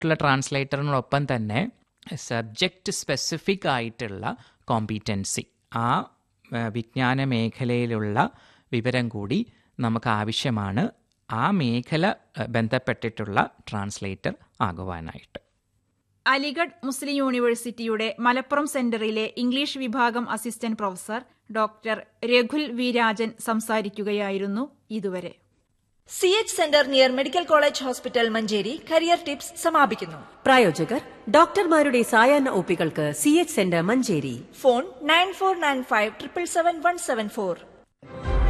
ആയിട്ടുള്ള ട്രാൻസ്ലേറ്ററിനോടൊപ്പം തന്നെ subject specific ആയിട്ടുള്ള കോമ്പീറ്റൻസി ആ ആ, വിജ്ഞാന മേഖലയിലുള്ള വിവരം കൂടി നമുക്ക് ആവശ്യമാണ് ആ മേഖല ആ, ബന്ധപ്പെട്ടിട്ടുള്ള ട്രാൻസ്ലേറ്റർ ആകുവാനായിട്ട് അലിഗഡ് മുസ്ലിം യൂണിവേഴ്സിറ്റിയുടെ മലപ്പുറം സെന്ററിലെ ഇംഗ്ലീഷ് വിഭാഗം അസിസ്റ്റന്റ് പ്രൊഫസർ ഡോക്ടർ രഘുൽ വി രാജൻ സംസാരിക്കുകയായിരുന്നു ഇതുവരെ C H centre near medical college hospital Manjeri career tips സമാപിക്കുന്നു പ്രായോജകർ ഡോക്ടർമാരുടെ സായാഹ്ന ഒപ്പികൾക്ക് C H centre Manjeri phone nine four nine five triple seven one seven four